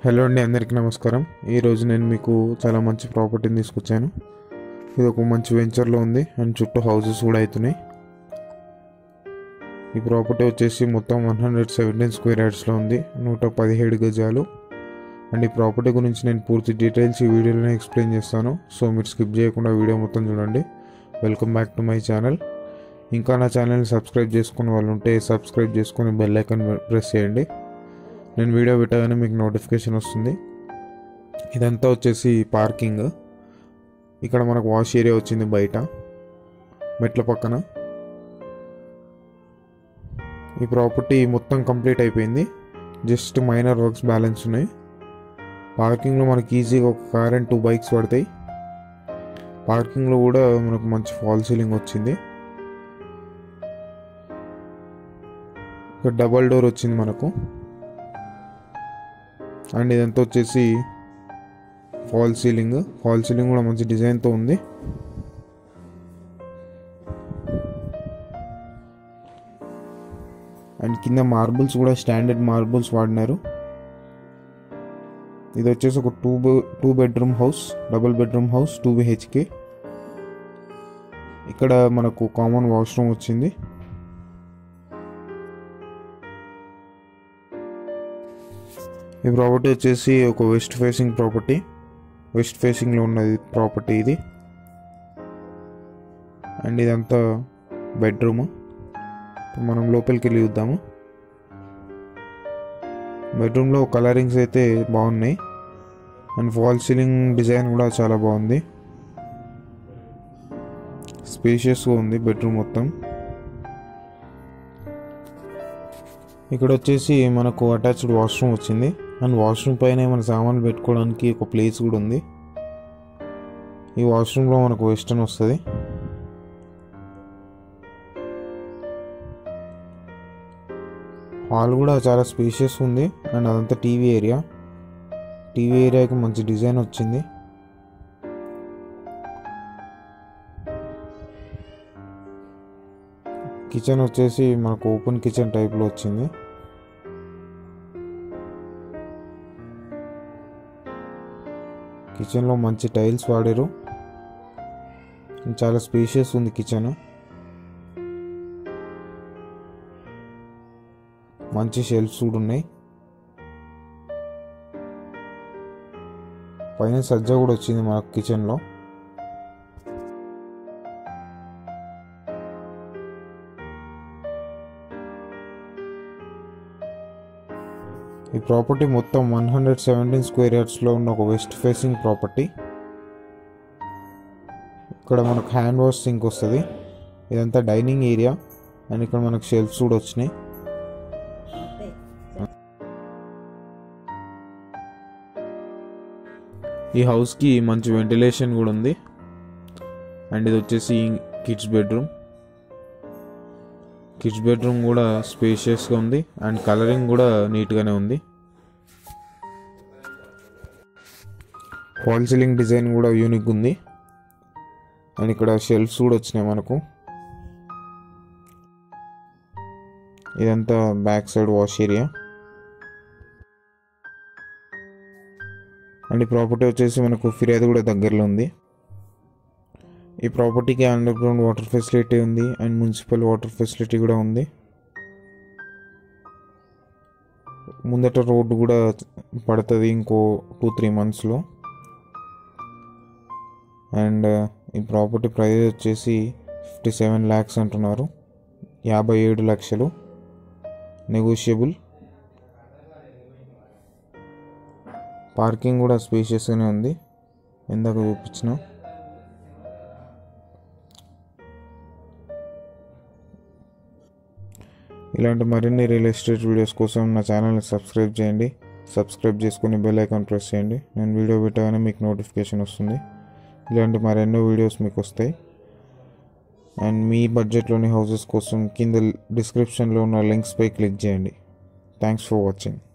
hello అండి అందరికీ నమస్కారం ఈరోజు నేను మీకు చాలా మంచి ప్రాపర్టీని తీసుకొచ్చాను ఇది ఒక మంచి వెంచర్లో ఉంది అండ్ చుట్టూ హౌసెస్ కూడా అవుతున్నాయి ఈ ప్రాపర్టీ వచ్చేసి మొత్తం వన్ హండ్రెడ్ సెవెంటీన్ స్క్వేర్ యార్డ్స్లో ఉంది నూట పదిహేడు గజాలు అండ్ ఈ ప్రాపర్టీ గురించి నేను పూర్తి డీటెయిల్స్ ఈ వీడియోలోనే ఎక్స్ప్లెయిన్ చేస్తాను సో మీరు స్కిప్ చేయకుండా వీడియో మొత్తం చూడండి welcome back to my channel ఇంకా నా ఛానల్ని సబ్స్క్రైబ్ చేసుకునే వాళ్ళు ఉంటే సబ్స్క్రైబ్ చేసుకుని బెల్ ఐకాన్ ప్రెస్ చేయండి నేను వీడియో పెట్టగానే మీకు నోటిఫికేషన్ వస్తుంది ఇదంతా వచ్చేసి పార్కింగ్ ఇక్కడ మనకు వాష్ ఏరియా వచ్చింది బయట మెట్ల పక్కన ఈ ప్రాపర్టీ మొత్తం కంప్లీట్ అయిపోయింది జస్ట్ మైనర్ వర్క్స్ బ్యాలెన్స్ ఉన్నాయి పార్కింగ్లో మనకి ఈజీగా ఒక కార్ అండ్ టూ బైక్స్ పడతాయి పార్కింగ్లో కూడా మనకు మంచి ఫాల్ సీలింగ్ వచ్చింది ఇక్కడ డబల్ డోర్ వచ్చింది మనకు అండ్ ఇదంతా వచ్చేసి ఫాల్ సీలింగ్ ఫాల్ సీలింగ్ కూడా మంచి డిజైన్తో ఉంది అండ్ కింద మార్బుల్స్ కూడా స్టాండర్డ్ మార్బుల్స్ వాడినారు ఇది వచ్చేసి ఒక two two bedroom house double bedroom house two BHK ఇక్కడ మనకు కామన్ వాష్రూమ్ వచ్చింది ఈ ప్రాపర్టీ వచ్చేసి ఒక వెస్ట్ ఫేసింగ్ ప్రాపర్టీ వెస్ట్ ఫేసింగ్లో ఉన్నది ప్రాపర్టీ ఇది అండ్ ఇదంతా బెడ్రూమ్ మనం లోపలికి వెళ్ళి చూద్దాము బెడ్రూమ్లో కలరింగ్స్ అయితే బాగున్నాయి అండ్ ఫాల్ సీలింగ్ డిజైన్ కూడా చాలా బాగుంది స్పేషియస్గా ఉంది బెడ్రూమ్ మొత్తం ఇక్కడ వచ్చేసి మనకు అటాచ్డ్ వాష్రూమ్ వచ్చింది అండ్ వాష్రూమ్ పైన మన సామాన్లు పెట్టుకోవడానికి ఒక ప్లేస్ కూడా ఉంది ఈ వాష్రూమ్లో మనకు వెస్టర్న్ వస్తుంది హాల్ కూడా చాలా స్పేషియస్ ఉంది అండ్ అదంతా టీవీ ఏరియా టీవీ ఏరియాకి మంచి డిజైన్ వచ్చింది కిచెన్ వచ్చేసి మనకు ఓపెన్ కిచెన్ టైప్లో వచ్చింది కిచెన్లో మంచి టైల్స్ వాడారు చాలా స్పేషియస్ ఉంది కిచెన్ మంచి షెల్ఫ్స్ కూడా ఉన్నాయి పైన సజ్జ కూడా వచ్చింది మనకు కిచెన్లో ఈ ప్రాపర్టీ మొత్తం వన్ హండ్రెడ్ సెవెంటీన్ స్క్వేర్ యార్డ్స్లో ఉన్న ఒక వెస్ట్ ఫేసింగ్ ప్రాపర్టీ ఇక్కడ మనకు హ్యాండ్ వాష్ సింక్ వస్తుంది ఇదంతా డైనింగ్ ఏరియా అండ్ ఇక్కడ మనకు షెల్ఫ్స్ కూడా వచ్చినాయి ఈ హౌస్కి మంచి వెంటిలేషన్ కూడా ఉంది అండ్ ఇది వచ్చేసి కిడ్స్ బెడ్రూమ్ కిడ్స్ బెడ్రూమ్ కూడా స్పేషియస్గా ఉంది అండ్ కలరింగ్ కూడా నీట్గానే ఉంది ఫాల్ సీలింగ్ డిజైన్ కూడా యూనిక్ ఉంది అండ్ ఇక్కడ షెల్ఫ్స్ కూడా వచ్చినాయి మనకు ఇదంతా back side wash area and ఈ ప్రాపర్టీ వచ్చేసి మనకు ఫిర్యాదు కూడా దగ్గరలో ఉంది ఈ ప్రాపర్టీకి అండర్ గ్రౌండ్ వాటర్ ఫెసిలిటీ ఉంది అండ్ మున్సిపల్ వాటర్ ఫెసిలిటీ కూడా ఉంది ముందట రోడ్డు కూడా పడుతుంది ఇంకో టూ త్రీ మంత్స్లో అండ్ ఈ ప్రాపర్టీ ప్రైస్ వచ్చేసి ఫిఫ్టీ సెవెన్ ల్యాక్స్ అంటున్నారు యాభై ఏడు లక్షలు నెగోషియబుల్ పార్కింగ్ కూడా స్పేషియస్గానే ఉంది ఇందాక చూపించిన ఇలాంటి మరిన్ని రియల్ ఎస్టేట్ వీడియోస్ కోసం నా ఛానల్ని సబ్స్క్రైబ్ చేయండి సబ్స్క్రైబ్ చేసుకుని బెల్ ఐకాన్ ప్రెస్ చేయండి నేను వీడియో పెట్టగానే మీకు నోటిఫికేషన్ వస్తుంది ఇలాంటి మరెన్నో వీడియోస్ మీకు వస్తాయి అండ్ మీ బడ్జెట్లోని హౌసెస్ కోసం కింద డిస్క్రిప్షన్లో ఉన్న లింక్స్పై క్లిక్ చేయండి థ్యాంక్స్ ఫర్ వాచింగ్